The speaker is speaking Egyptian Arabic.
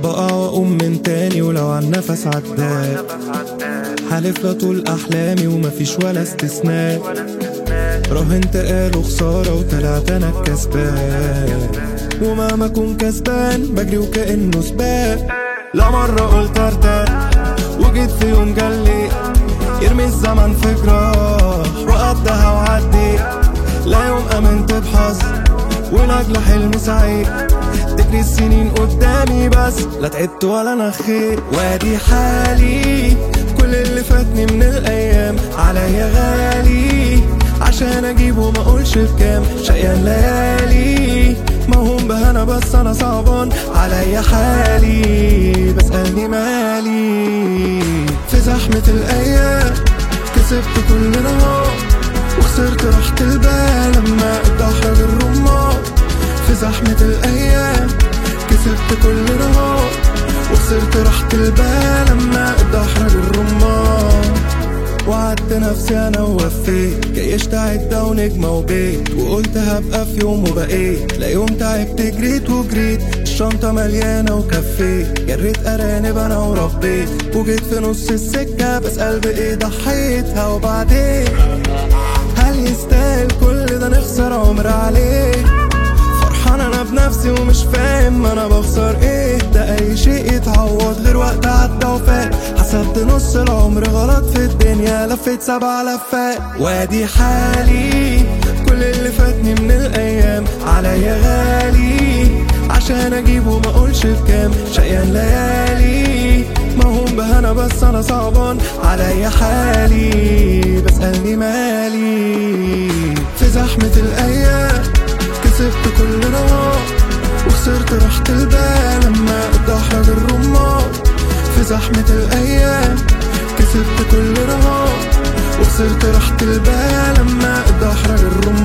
بقع واقوم من تاني ولو عن نفس عداء حالف لا طول احلامي ومفيش ولا استثناء راهنت قالوا خسارة وطلعت انا الكسبان ومهما اكون كسبان بجري وكأنه سباق لا مرة قلت ارتاح وجيت في يوم جلي يرمي الزمن في جراح وقدها وعدي لا يوم امنت بحظ ونجل حلم سعيد تجري السنين قدامي بس لا تعبت ولا نخيت وادي حالي كل اللي فاتني من الايام عليا غالي عشان اجيبه ما اقولش بكام شقيان ليالي ما هم بهنا بس انا صعبان عليا حالي بسألني مالي في زحمة الايام كسبت كل نهار وخسرت راحة البال لما اتدحرج الرمان في زحمة الأيام كسبت كل نهار وخسرت راحة البال لما اتدحرج الرمان وعدت نفسي انا ووفيت جيشت عدة ونجمة وبيت وقلت هبقى في يوم وبقيت لا يوم تعبت جريت وجريت الشنطة مليانة وكفيت جريت أرانب أنا وربيت وجيت في نص السكة بسأل بإيه ضحيتها وبعدين هل يستاهل كل ده نخسر عمر عليه فرحان انا بنفسي ومش فاهم انا بخسر ايه ده اي شيء يتعوض غير وقت عدى وفات حسبت نص العمر غلط في الدنيا لفيت سبع لفات وادي حالي كل اللي فاتني من الايام عليا غالي عشان اجيبه ما اقولش بكام شقيان ليالي ما هم بهنا بس انا صعبان عليا حالي بسألني مالي في زحمة الايام كسبت كل نهار وخسرت راحة البال لما اتدحرج الرمان في زحمة الأيام كسبت كل نهار وخسرت راحة البال لما اتدحرج الرمان